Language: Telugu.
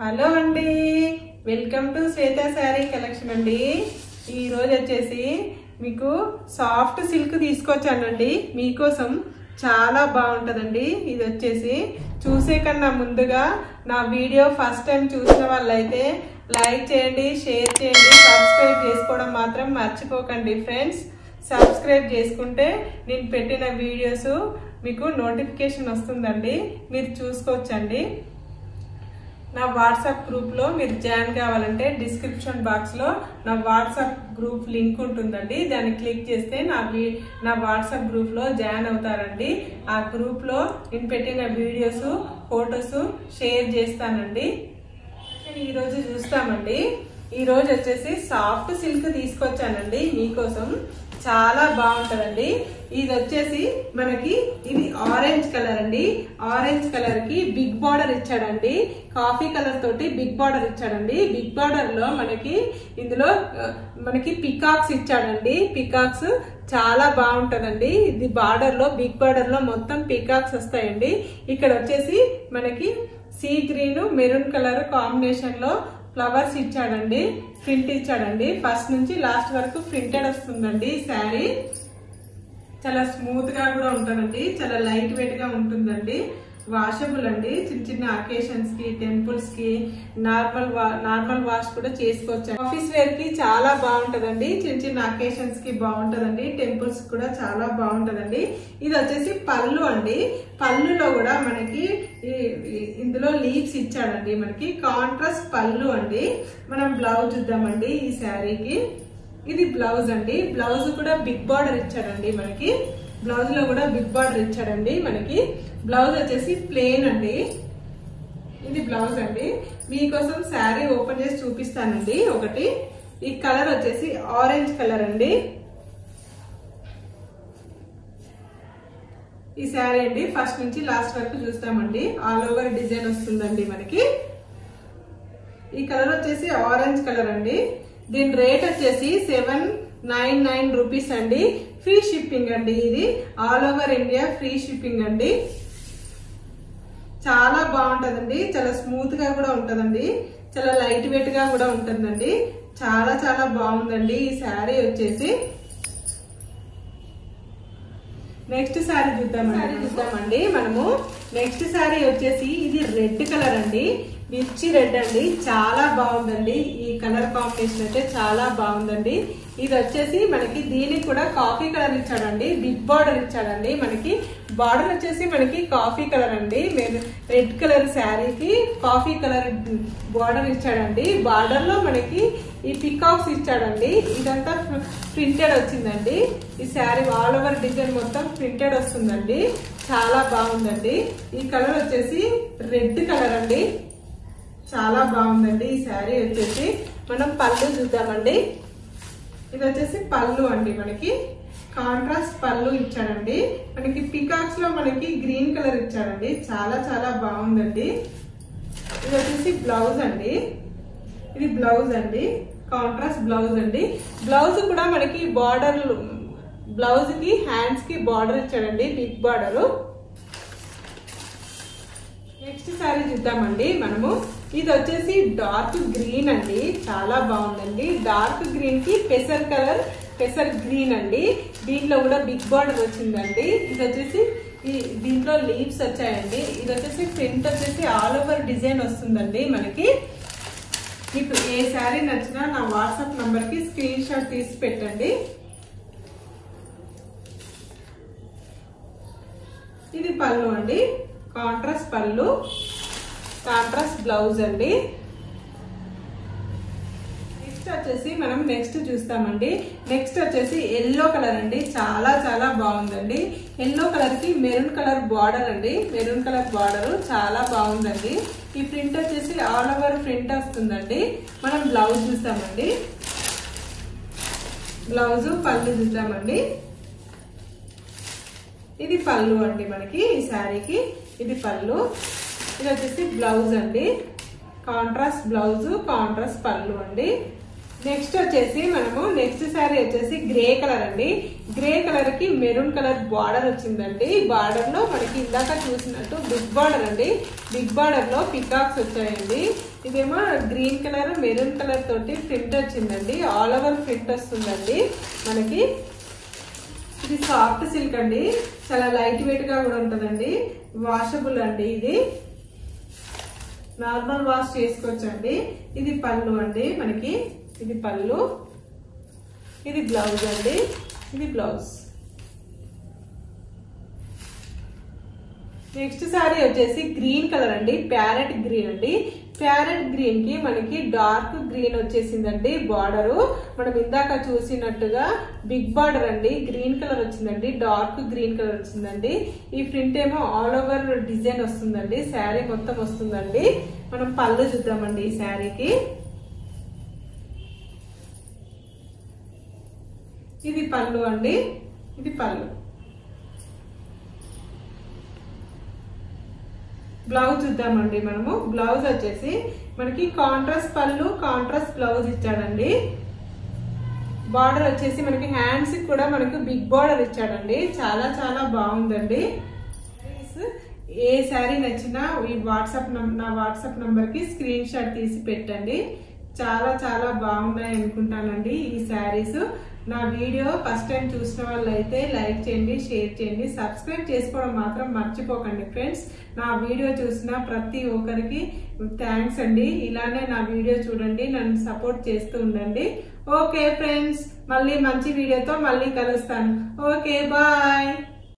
హలో అండి welcome to Shweta sari collection అండి ఈ రోజు వచ్చేసి మీకు సాఫ్ట్ సిల్క్ తీసుకొచ్చానండి మీకోసం చాలా బాగుంటుందండి ఇది వచ్చేసి చూసే కన్నా ముందుగా నా వీడియో ఫస్ట్ టైం చూసిన వాళ్ళైతే లైక్ చేయండి షేర్ చేయండి సబ్స్క్రైబ్ చేసుకోవడం మాత్రం మర్చిపోకండి ఫ్రెండ్స్ సబ్స్క్రైబ్ చేసుకుంటే నేను పెట్టిన వీడియోస్ మీకు నోటిఫికేషన్ వస్తుందండి మీరు చూసుకోవచ్చండి నా వాట్సాప్ గ్రూప్లో మీరు జాయిన్ కావాలంటే డిస్క్రిప్షన్ బాక్స్లో నా వాట్సాప్ గ్రూప్ లింక్ ఉంటుందండి దాన్ని క్లిక్ చేస్తే నా వీ నా వాట్సాప్ గ్రూప్లో జాయిన్ అవుతారండి ఆ గ్రూప్లో నేను పెట్టిన వీడియోస్ ఫొటోస్ షేర్ చేస్తానండి ఈరోజు చూస్తామండి ఈరోజు వచ్చేసి సాఫ్ట్ సిల్క్ తీసుకొచ్చానండి మీకోసం చాలా బాగుంటుందండి ఇది వచ్చేసి మనకి ఇది ఆరెంజ్ కలర్ అండి ఆరెంజ్ కలర్ కి బిగ్ బార్డర్ ఇచ్చాడండి కాఫీ కలర్ తోటి బిగ్ బార్డర్ ఇచ్చాడండి బిగ్ బార్డర్ లో మనకి ఇందులో ఆ, మనకి పికాక్స్ ఇచ్చాడండి పికాక్స్ చాలా బాగుంటదండి ఇది బార్డర్ లో బిగ్ బార్డర్ లో మొత్తం పికాక్స్ వస్తాయండి ఇక్కడ వచ్చేసి మనకి sea green maroon colour combination లో ఫ్లవర్స్ ఇచ్చాడండి ప్రింట్ ఇచ్చాడండి ఫస్ట్ నుంచి లాస్ట్ వరకు ప్రింటెడ్ వస్తుందండి శారీ చాలా స్మూత్ గా కూడా ఉంటుందండి చాలా లైట్ వెయిట్ గా ఉంటుందండి వాషబుల్ అండి చిన్న చిన్న అకేషన్స్ కి టెంపుల్స్ కి నార్మల్ నార్మల్ వాష్ కూడా చేసుకోవచ్చు ఆఫీస్ వేర్ కి చాలా బాగుంటదండి చిన్న చిన్న అకేషన్స్ కి బాగుంటదండి టెంపుల్స్ కూడా చాలా బాగుంటదండి ఇది వచ్చేసి పళ్ళు అండి పళ్ళులో కూడా మనకి ఈ- ఈ- ఇందులో లీవ్స్ ఇచ్చాడండి మనకి కాంట్రాస్ట్ పళ్ళు అండి మనం బ్లౌజ్ చూద్దామండి ఈ శారీకి ఇది బ్లౌజ్ అండి బ్లౌజ్ కూడా బిగ్ బార్డర్ ఇచ్చాడండి మనకి బ్లౌజ్ లో కూడా బిగ్ బార్డర్ ఇచ్చాడండి మనకి బ్లౌజ్ వచ్చేసి ప్లేన్ అండి ఇది బ్లౌజ్ అండి మీకోసం శారీ ఓపెన్ చేసి చూపిస్తానండి ఒకటి ఈ కలర్ వచ్చేసి ఆరెంజ్ కలర్ అండి ఈ శారీ అండి ఫస్ట్ నుంచి లాస్ట్ వరకు చూస్తామండి ఆల్ ఓవర్ డిజైన్ వస్తుందండి మనకి ఈ కలర్ వచ్చేసి ఆరెంజ్ కలర్ అండి దీని రేట్ వచ్చేసి సెవెన్ నైన్ నైన్ రూపీస్ అండి ఫ్రీ షిప్పింగ్ అండి ఇది all over India free shipping అండి చాలా బాగుంటదండి చాలా స్మూత్ గా కూడా ఉంటదండి చాలా లైట్ వెయిట్ గా కూడా ఉంటుందండి చాలా చాలా బాగుందండి ఈ శారీ వచ్చేసి నెక్స్ట్ శారీ చూద్దామండి చూద్దామండి మనము నెక్స్ట్ శారీ వచ్చేసి ఇది రెడ్ కలర్ అండి మిర్చి రెడ్ అండి చాలా బాగుందండి ఈ కలర్ కాంబినేషన్ అయితే చాలా బాగుందండి ఇది వచ్చేసి మనకి దీనికి కూడా కాఫీ కలర్ ఇచ్చాడండి బిగ్ బార్డర్ ఇచ్చాడండి మనకి బార్డర్ వచ్చేసి మనకి కాఫీ కలర్ అండి రెడ్ కలర్ శారీకి కాఫీ కలర్ బార్డర్ ఇచ్చాడండి బార్డర్ లో మనకి ఈ పికాక్స్ ఇచ్చాడండి ఇదంతా ప్రింటెడ్ వచ్చిందండి ఈ శారీ ఆల్ ఓవర్ డిజైన్ మొత్తం ప్రింటెడ్ వస్తుందండి చాలా బాగుందండి ఈ కలర్ వచ్చేసి రెడ్ కలర్ అండి చాలా బాగుందండి ఈ శారీ వచ్చేసి మనం పళ్ళు చూద్దామండి ఇది వచ్చేసి పళ్ళు అండి మనకి కాంట్రాస్ట్ పళ్ళు ఇచ్చాడండి మనకి పికాక్స్ లో మనకి గ్రీన్ కలర్ ఇచ్చాడండి చాలా చాలా బాగుందండి ఇది వచ్చేసి బ్లౌజ్ అండి ఇది బ్లౌజ్ అండి కాంట్రాస్ట్ బ్లౌజ్ అండి బ్లౌజ్ కూడా మనకి బార్డర్ బ్లౌజ్ కి హ్యాండ్స్ కి బార్డర్ ఇచ్చాడండి బిగ్ బార్డర్ నెక్స్ట్ సారీ చూద్దామండి మనము ఇది వచ్చేసి డార్క్ గ్రీన్ అండి చాలా బాగుందండి డార్క్ గ్రీన్ కి పెసర్ కలర్ పెసర్ గ్రీన్ అండి దీంట్లో కూడా బిగ్ బార్డర్ వచ్చిందండి ఇది వచ్చేసి ఈ దీంట్లో లీవ్స్ వచ్చాయండి ఇది వచ్చేసి ప్రింట్ వచ్చేసి ఆల్ ఓవర్ డిజైన్ వస్తుందండి మనకి మీకు ఏ శారీ నచ్చినా నా వాట్సాప్ నంబర్ కి స్క్రీన్ షాట్ తీసి పెట్టండి ఇది పళ్ళు అండి కాంట్రాస్ట్ పళ్ళు కాంట్రాస్ట్ బ్లౌజ్ అండి నెక్స్ట్ వచ్చేసి మనం నెక్స్ట్ చూస్తామండి నెక్స్ట్ వచ్చేసి ఎల్లో కలర్ అండి చాలా చాలా బాగుందండి ఎల్లో కలర్ కి మెరూన్ కలర్ బార్డర్ అండి మెరూన్ కలర్ బార్డర్ చాలా బాగుందండి ఈ ప్రింట్ వచ్చేసి ఆల్ ఓవర్ ప్రింట్ వస్తుందండి మనం బ్లౌజ్ చూస్తామండి బ్లౌజ్ పళ్ళు చూద్దామండి ఇది పళ్ళు అండి మనకి ఈ శారీకి ఇది పళ్ళు ఇది వచ్చేసి బ్లౌజ్ అండి కాంట్రాస్ట్ బ్లౌజ్ కాంట్రాస్ట్ పళ్ళు అండి నెక్స్ట్ వచ్చేసి మనము నెక్స్ట్ శారీ వచ్చేసి గ్రే కలర్ అండి గ్రే కలర్ కి మెరూన్ కలర్ బార్డర్ వచ్చిందండి బార్డర్ లో మనకి ఇందాక చూసినట్టు బిగ్ బార్డర్ అండి బిగ్ బార్డర్ లో పికాక్స్ వచ్చాయండి ఇదేమో గ్రీన్ కలర్ మెరూన్ కలర్ తోటి ప్రింట్ వచ్చిందండి ఆల్ ఓవర్ ప్రింట్ వస్తుందండి మనకి ఇది సాఫ్ట్ సిల్క్ అండి చాలా లైట్ వెయిట్ గా కూడా ఉంటుందండి వాషబుల్ అండి ఇది నార్మల్ వాష్ చేసుకోవచ్చు అండి ఇది పళ్ళు అండి మనకి ఇది పళ్ళు ఇది బ్లౌజ్ అండి ఇది బ్లౌజ్ నెక్స్ట్ సారీ వచ్చేసి గ్రీన్ కలర్ అండి ప్యారెట్ గ్రీన్ అండి ప్యారెట్ గ్రీన్ కి మనకి డార్క్ గ్రీన్ వచ్చేసిందండి బార్డర్ మనం ఇందాక చూసినట్టుగా బిగ్ బార్డర్ అండి గ్రీన్ కలర్ వచ్చిందండి డార్క్ గ్రీన్ కలర్ వచ్చిందండి ఈ ప్రింట్ ఏమో ఆల్ ఓవర్ డిజైన్ వస్తుందండి శారీ మొత్తం వస్తుందండి మనం పళ్ళు చూద్దామండి ఈ శారీకి ఇది పళ్ళు అండి ఇది పళ్ళు బ్లౌజ్ చూద్దామండి మనము బ్లౌజ్ వచ్చేసి మనకి కాంట్రాస్ట్ పళ్ళు కాంట్రాస్ట్ బ్లౌజ్ ఇచ్చాడండి బార్డర్ వచ్చేసి మనకి హ్యాండ్స్ కూడా మనకు బిగ్ బార్డర్ ఇచ్చాడండి చాలా చాలా బాగుందండి ఏ శారీ నచ్చినా ఈ వాట్సాప్ నా వాట్సాప్ నంబర్ కి స్క్రీన్ షాట్ తీసి పెట్టండి చాలా చాలా బాగున్నాయి అనుకుంటానండి ఈ శారీస్ నా వీడియో ఫస్ట్ టైం చూసిన వాళ్ళు అయితే లైక్ చేయండి షేర్ చేయండి సబ్స్క్రైబ్ చేసుకోవడం మాత్రం మర్చిపోకండి ఫ్రెండ్స్ నా వీడియో చూసిన ప్రతి ఒక్కరికి థ్యాంక్స్ అండి ఇలానే నా వీడియో చూడండి నన్ను సపోర్ట్ చేస్తూ ఉండండి ఓకే ఫ్రెండ్స్ మళ్ళీ మంచి వీడియోతో మళ్ళీ కలుస్తాను ఓకే బాయ్